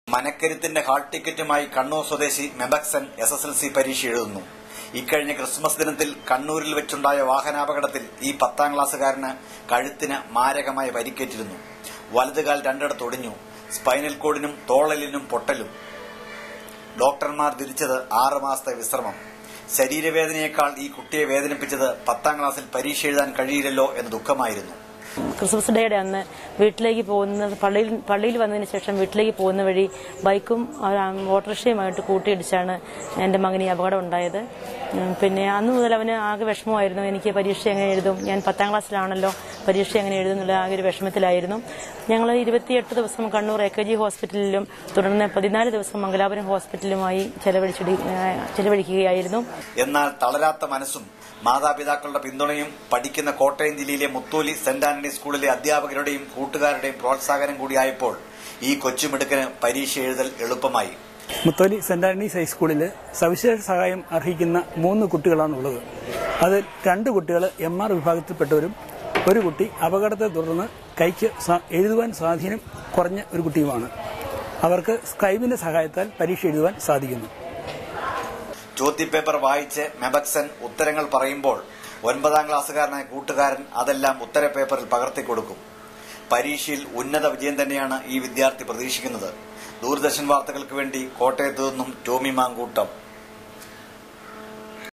മനക്കരുത്തിന്റെ hall ടിക്കറ്റുമായി കണ്ണൂർ സ്വദേശി മെബക്സൻ എസ് എസ് എൽ സി പരീക്ഷ എഴുതുന്നു ഇക്കഴിഞ്ഞ ക്രിസ്മസ് ദിനത്തിൽ കണ്ണൂരിൽ വെച്ചുണ്ടായ വാഹനാപകടത്തിൽ ഈ പത്താം ക്ലാസ്സുകാരന് കഴുത്തിന് മാരകമായ പരിക്കേറ്റിരുന്നു വലതുകാൽ രണ്ടിടത്ത് ഒടിഞ്ഞു സ്പൈനൽ കോഡിനും തോളലിനും പൊട്ടലും ഡോക്ടർമാർ വിധിച്ചത് ആറ് മാസത്തെ വിശ്രമം ശരീരവേദനയേക്കാൾ ഈ കുട്ടിയെ വേദനിപ്പിച്ചത് പത്താം ക്ലാസ്സിൽ പരീക്ഷ എഴുതാൻ കഴിയില്ലല്ലോ എന്ന ദുഃഖമായിരുന്നു ക്രിസ്മസ് ഡേയുടെ അന്ന് വീട്ടിലേക്ക് പോകുന്ന പള്ളിയിൽ പള്ളിയിൽ വന്നതിന് ശേഷം വീട്ടിലേക്ക് പോകുന്ന വഴി ബൈക്കും ആ, ഓട്ടോറിക്ഷയുമായിട്ട് കൂട്ടിയിടിച്ചാണ് എൻ്റെ മകന് ഈ അപകടം ഉണ്ടായത് ഉം, പിന്നെ അന്ന് മുതൽ അവന് ആകെ വിഷമമായിരുന്നു എനിക്ക് പരീക്ഷ എങ്ങനെ എഴുതും ഞാൻ പത്താം ക്ലാസ്സിലാണല്ലോ പരീക്ഷ എങ്ങനെ എഴുതും എന്നുള്ള ആകെ ഒരു വിഷമത്തിലായിരുന്നു ഞങ്ങൾ ഇരുപത്തിയെട്ട് ദിവസം കണ്ണൂർ എ കെ ജി ഹോസ്പിറ്റലിലും തുടർന്ന് പതിനാല് ദിവസം മംഗലാപുരം ഹോസ്പിറ്റലുമായി ചെലവഴിച്ചിടി ചെലവഴിക്കുകയായിരുന്നു എന്നാൽ തളരാത്ത മനസ്സും മാതാപിതാക്കളുടെ പിന്തുണയും പഠിക്കുന്ന കോട്ടയം ജില്ലയിലെ മുത്തോലി സെന്റ് ആന്റണി സ്കൂളിലെ അധ്യാപകരുടെയും കൂട്ടുകാരുടെയും പ്രോത്സാഹനം കൂടിയായപ്പോൾ ഈ കൊച്ചുമിടുക്കന് പരീക്ഷ എഴുതൽ എളുപ്പമായി മുത്തോലി സെന്റ് ആന്റണീസ് ഹൈസ്കൂളിൽ സവിശേഷ സഹായം അർഹിക്കുന്ന മൂന്ന് കുട്ടികളാണുള്ളത് അതിൽ രണ്ട് കുട്ടികൾ എം ആർ വിഭാഗത്തിൽപ്പെട്ടവരും ഒരു കുട്ടി അപകടത്തെ തുടർന്ന് കൈക്ക് സ- എഴുതുവാൻ സ്വാധീനം കുറഞ്ഞ ഒരു കുട്ടിയുമാണ് അവർക്ക് സ്കൈബിന്റെ സഹായത്താൽ പരീക്ഷ എഴുതുവാൻ സാധിക്കുന്നു ചോദ്യപേപ്പർ വായിച്ച് മെബക്സൻ ഉത്തരങ്ങൾ പറയുമ്പോൾ ഒൻപതാം ക്ലാസ്സുകാരനായ കൂട്ടുകാരൻ അതെല്ലാം ഉത്തരപേപ്പറിൽ പകർത്തി കൊടുക്കും പരീക്ഷയിൽ ഉന്നത വിജയം തന്നെയാണ് ഈ വിദ്യാർത്ഥി പ്രതീക്ഷിക്കുന്നത് ദൂരദർശൻ വാർത്തകൾക്ക് വേണ്ടി കോട്ടയത്തു നിന്നും ടോമി മാങ്കൂട്ടം